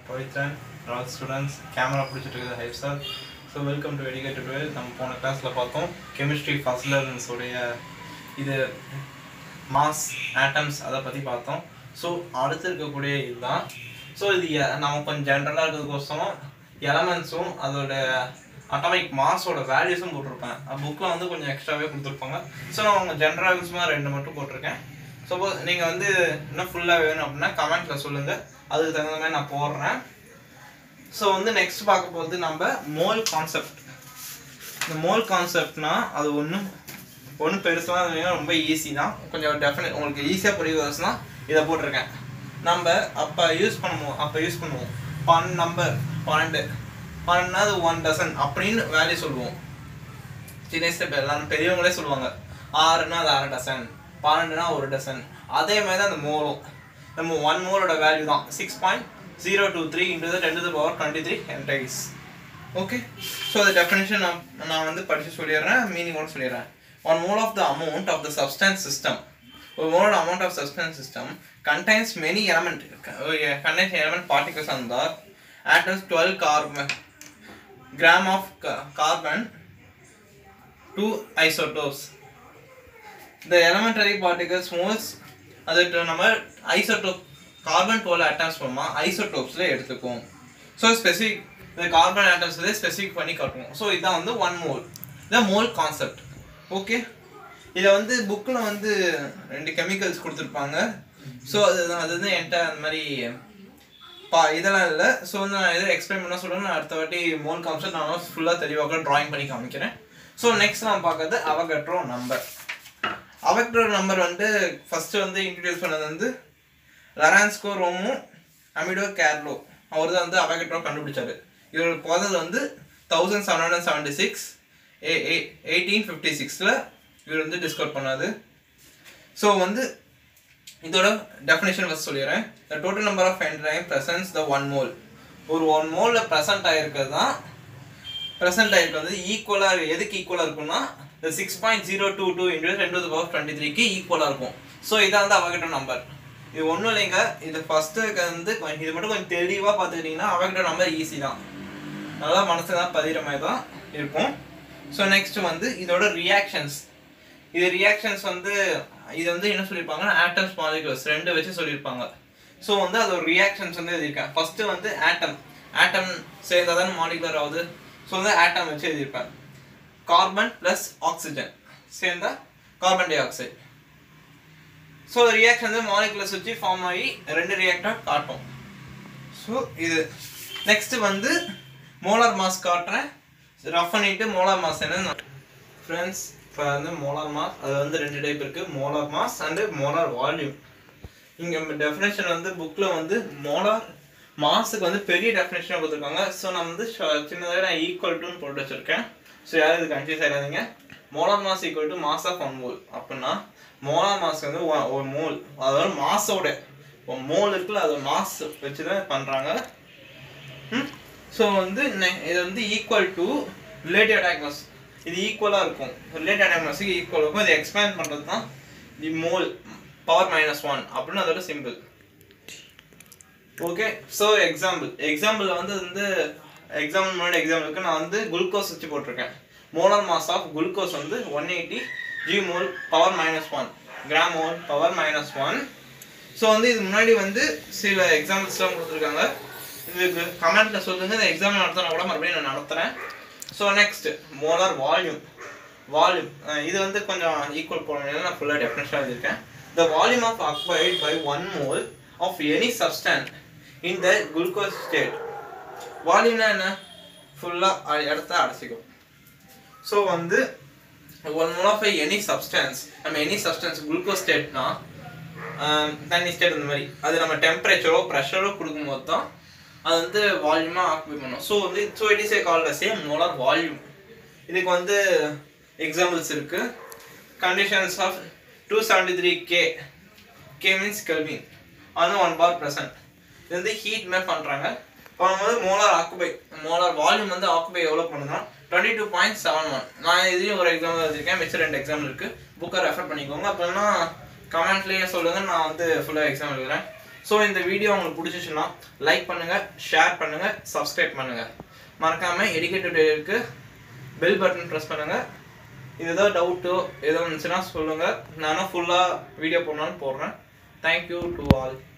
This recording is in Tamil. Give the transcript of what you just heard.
பவித்ரன் ராஜ் ஸ்டூடெண்ட்ஸ் கேமரா பிடிச்சிட்டு இருக்குது ஹைப் சார் ஸோ வெல்கம் டு எடிகேட் டுவெல் நம்ம போன கிளாஸில் பார்த்தோம் கெமிஸ்ட்ரி ஃபர்ஸ்ட் லெவன்ஸ் உடைய இது மாஸ் ஆட்டம்ஸ் அதை பற்றி பார்த்தோம் ஸோ அடுத்து இருக்கக்கூடிய இதுதான் ஸோ இது எ- நம்ம கொஞ்சம் ஜென்ரலாக இருக்கிறதுக்கோசரம் எலமெண்ட்ஸும் அதோட அட்டாமிக் மாஸோட வேல்யூஸும் போட்டிருப்பேன் புக்கில் வந்து கொஞ்சம் எக்ஸ்ட்ராவே கொடுத்துருப்பாங்க ஸோ நான் உங்கள் ஜென்ரல் சும்மா ரெண்டு மட்டும் போட்டிருக்கேன் சப்போஸ் நீங்கள் வந்து இன்னும் ஃபுல்லாக வேணும் அப்படின்னா கமெண்ட்டில் சொல்லுங்கள் அதுக்கு தகுந்த மாதிரி நான் போடுறேன் ஸோ வந்து நெக்ஸ்ட் பார்க்க போகிறது நம்ம மோல் கான்செப்ட் இந்த மோல் கான்செப்ட்னா அது ஒன்றும் ஒன்றும் பெருசாக இல்லைன்னா ரொம்ப ஈஸி தான் கொஞ்சம் டெஃபினட் உங்களுக்கு ஈஸியாக புரியுதுன்னா இதை போட்டிருக்கேன் நம்ம அப்போ யூஸ் பண்ணுவோம் அப்போ யூஸ் பண்ணுவோம் பன் நம்பர் பன்னெண்டு பன்னெண்டுனா அது ஒன் டசன் அப்படின்னு வேல்யூ சொல்லுவோம் சின்ன ஸ்டெப் எல்லாரும் பெரியவங்களே சொல்லுவாங்க ஆறுனா அது அரை டசன் பன்னெண்டுனா ஒரு டசன் அதே மாதிரி தான் அந்த மோலும் நம்ம ஒன் மோலோட வேல்யூ தான் six point zero two three into ten to power twenty three entities okay so அது டெஃபினேஷன் நான் நான் வந்து படித்து சொல்லிடுறேன் மீனிங்கோட சொல்லிடுறேன் one mole of the amount of the substance system ஒரு மோலோட amount of substance system contains many element contains element particles on the atoms 12 carbon gram of ca- carbon two isotopes the elementary particles moles அது நம்ம ஐசோடோப் கார்பன் டுவெல் ஆட்டம்ஸ் போமா ஐசோடோப்ஸில் எடுத்துக்குவோம் ஸோ ஸ்பெசிஃபிக் இந்த கார்பன் ஆட்டம்ஸ் வந்து ஸ்பெசிஃபிக் பண்ணி காட்டுவோம் ஸோ இதான் வந்து ஒன் மோல் இதான் மோல் கான்செப்ட் ஓகே இதில் வந்து புக்கில் வந்து ரெண்டு கெமிக்கல்ஸ் கொடுத்துருப்பாங்க ஸோ அது அது வந்து என்கிட்ட அந்த மாதிரி பா இதெல்லாம் இல்லை ஸோ வந்து நான் எதை எக்ஸ்பிளைன் பண்ண சொல்கிறேன் நான் அடுத்த வாட்டி மோல் கான்செப்ட் நான் ஃபுல்லாக தெளிவாக ட்ராயிங் பண்ணி காமிக்கிறேன் ஸோ நெக்ஸ்ட் நான் பார்க்கறது அவகட்ரோ நம்பர் அவக்ட்ரோ நம்பர் வந்து ஃபர்ஸ்ட் வந்து இன்ட்ரடியூஸ் பண்ணது வந்து லரான்ஸ்கோ ரோமோ அமிடோ கேர்லோ அவர் தான் வந்து அவகட்ரோ கண்டுபிடிச்சாரு இவர் பிறந்தது வந்து thousand seven hundred seventy six eighteen fifty சிக்ஸில் இவர் வந்து டிஸ்கவர் பண்ணாது ஸோ வந்து இதோட டெஃபினேஷன் ஃபஸ்ட் சொல்லிடுறேன் த டோட்டல் நம்பர் ஆஃப் என்ட்ரைம் presents த ஒன் மோல் ஒரு ஒன் மோலில் ப்ரெசென்ட் ஆகிருக்கிறது தான் ப்ரெசென்ட் ஆகிருக்கிறது ஈக்குவலாக எதுக்கு ஈக்குவலாக இருக்கும்னா இந்த six point zero two two into ரெண்டு பவர் டுவெண்ட்டி த்ரீக்கு ஈக்குவலாக இருக்கும் ஸோ இதான் வந்து அவகிட்ட நம்பர் இது ஒன்றும் இல்லைங்க இது ஃபஸ்ட்டு வந்து கொஞ்சம் இது மட்டும் கொஞ்சம் தெளிவாக பார்த்துக்கிட்டிங்கன்னா அவகிட்ட நம்பர் ஈஸி தான் நல்லா மனசு தான் பதிகிற மாதிரி தான் இருக்கும் ஸோ நெக்ஸ்ட் வந்து இதோட ரியாக்ஷன்ஸ் இது ரியாக்ஷன்ஸ் வந்து இது வந்து என்ன சொல்லியிருப்பாங்கன்னா ஆட்டம்ஸ் மாலிகுலர்ஸ் ரெண்டு வச்சு சொல்லியிருப்பாங்க ஸோ வந்து அதோட ரியாக்ஷன்ஸ் வந்து எழுதியிருக்கேன் ஃபர்ஸ்ட் வந்து ஆட்டம் ஆட்டம் சேர்ந்தால் தானே மாலிகுலர் ஆகுது ஸோ வந்து ஆட்டம் வச்சு எழுதியிருப்பேன் கார்பன் ப்ளஸ் ஆக்சிஜன் சேர்ந்தா carbon dioxide so reaction வந்து மாலிகுலர்ஸ் வச்சு ஃபார்ம் ஆகி ரெண்டு ரியாக்டாக காட்டும் ஸோ இது நெக்ஸ்ட் வந்து மோலார் மாஸ் காட்டுறேன் ரஃப் பண்ணிட்டு மோலார் மாஸ் என்ன ஃப்ரெண்ட்ஸ் இப்போ வந்து மோலார் மாஸ் அது வந்து ரெண்டு டைப் இருக்குது molar mass and molar volume இங்கே டெஃபினேஷன் வந்து புக்கில் வந்து மோலார் மாஸுக்கு வந்து பெரிய டெஃபினேஷன் கொடுத்துருக்காங்க ஸோ நான் வந்து ஷ- சின்னதாக நான் ஈக்குவல் டுன்னு போட்டு வச்சுருக்கேன் ஸோ யாரும் இது கன்ஃபியூஸ் ஆகாதீங்க molar mass equal to mass of one mole அப்படின்னா மோலார் மாஸ் வந்து ஒ- ஒரு மோல் அதாவது மாஸோட மோல் இருக்குல்ல அது மாஸ் வச்சு தான் பண்ணுறாங்க ஸோ வந்து நெ- இது வந்து ஈக்குவல் டு ரிலேட்டிவ் அட்டாக்மஸ் இது ஈக்குவலாக இருக்கும் ரிலேட்டிவ் அட்டாக்மஸுக்கு ஈக்குவல் இருக்கும் இதை எக்ஸ்பேண்ட் பண்ணுறது தான் the mole power minus one அப்படின்னு அதோட சிம்பிள் ஓகே ஸோ எக்ஸாம்பிள் எக்ஸாம்பிளில் வந்து வந்து எக்ஸாம்பிள் முன்னாடி எக்ஸாம்பிளுக்கு நான் வந்து குளுக்கோஸ் வச்சு போட்டிருக்கேன் மோலார் மாஸ் ஆஃப் குளுக்கோஸ் வந்து one eighty g mol power minus one gram mol power minus one so வந்து இது முன்னாடி வந்து சில எக்ஸாம்பிள்ஸ்லாம் கொடுத்துருக்காங்க இதுக்கு கமெண்ட்ல சொல்லுங்க இந்த எக்ஸாம் நடத்தினா கூட மறுபடியும் நான் நடத்துறேன் so next molar volume volume இது வந்து கொஞ்சம் ஈக்குவல் போடணும் நான் ஃபுல்லாக டெஃபினேஷன் எழுதியிருக்கேன் the volume of acquired by one mole of any substance in the glucose state வால்யூம்னா என்ன ஃபுல்லாக இடத்த அடைச்சிக்கும் ஸோ வந்து one mole of any substance நம்ம எனி சப்ஸ்டன்ஸ் குளுக்கோஸ் ஸ்டேட்னா தண்ணி ஸ்டேட் இந்த மாதிரி அது நம்ம டெம்பரேச்சரோ ப்ரெஷரோ கொடுக்கும்போது தான் அது வந்து வால்யூமாக ஆக்குபை பண்ணும் ஸோ வந்து so it is equal same molar volume இதுக்கு வந்து எக்ஸாம்பிள்ஸ் இருக்கு conditions of two seventy three K K means kelvin அது ஒன் பார் ப்ரெசன்ட் இது வந்து ஹீட் மேப் பண்ணுறாங்க பண்ணும்போது மோலார் ஆக்குபை மோலார் வால்யூம் வந்து ஆக்குபை எவ்வளோ பண்ணுதுன்னா twenty two point seven one நான் இதுலேயும் ஒரு எக்ஸாம்பிள் எழுதிருக்கேன் மிச்சம் ரெண்டு எக்ஸாம்பிள் இருக்குது புக்கை ரெஃபர் பண்ணிக்கோங்க அப்படின்னா கமெண்ட்லேயே சொல்லுங்க நான் வந்து ஃபுல்லாக எக்ஸாம் எழுதுறேன் ஸோ இந்த வீடியோ உங்களுக்கு பிடிச்சிச்சுன்னா லைக் பண்ணுங்க ஷேர் பண்ணுங்க சப்ஸ்கிரைப் பண்ணுங்க மறக்காம எடுக்கேட்டட் இருக்கு பெல் பட்டன் ப்ரெஸ் பண்ணுங்க இது ஏதாவது டவுட்டோ ஏதோ இருந்துச்சுன்னா சொல்லுங்க நானும் ஃபுல்லாக வீடியோ போடணும்னு போடுறேன் தேங்க்யூ டு ஆல்